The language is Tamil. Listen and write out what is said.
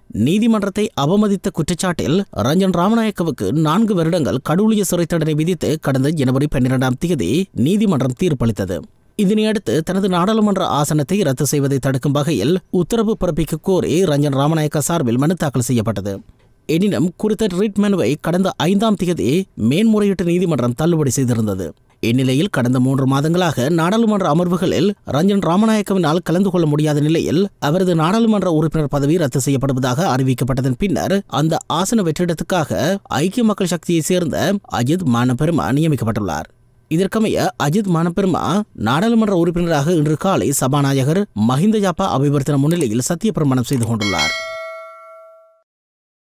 நீதிமன்றத்தை அவமதித்த குற்றச்சாட்டில் ரஞ்சன் ராமநாயக்கவுக்கு நான்கு வருடங்கள் கடூழிய சிறை தண்டனை விதித்து கடந்த ஜனவரி பன்னிரெண்டாம் தேதி நீதிமன்றம் தீர்ப்பளித்தது இதனையடுத்து தனது நாடாளுமன்ற ஆசனத்தை ரத்து செய்வதை தடுக்கும் வகையில் உத்தரவு பிறப்பிக்க கோரி ரஞ்சன் ராமநாயக்க சார்பில் மனு தாக்கல் செய்யப்பட்டது எனினும் குறித்த ரிட் மனுவை கடந்த ஐந்தாம் தேதி மேன்முறையீட்டு நீதிமன்றம் தள்ளுபடி செய்திருந்தது இந்நிலையில் கடந்த மூன்று மாதங்களாக நாடாளுமன்ற அமர்வுகளில் ரஞ்சன் ராமநாயக்கவினால் கலந்து கொள்ள முடியாத நிலையில் அவரது நாடாளுமன்ற உறுப்பினர் பதவி ரத்து செய்யப்படுவதாக அறிவிக்கப்பட்டதன் பின்னர் அந்த ஆசன வெற்றிடத்துக்காக ஐக்கிய மக்கள் சக்தியைச் சேர்ந்த அஜித் மானபெருமா நியமிக்கப்பட்டுள்ளார் இதற்கமைய அஜித் மானபெருமா நாடாளுமன்ற உறுப்பினராக இன்று காலை சபாநாயகர் மஹிந்த ஜாப்பா அபிவர்த்தன முன்னிலையில் சத்திய பிரமாணம் செய்து கொண்டுள்ளார்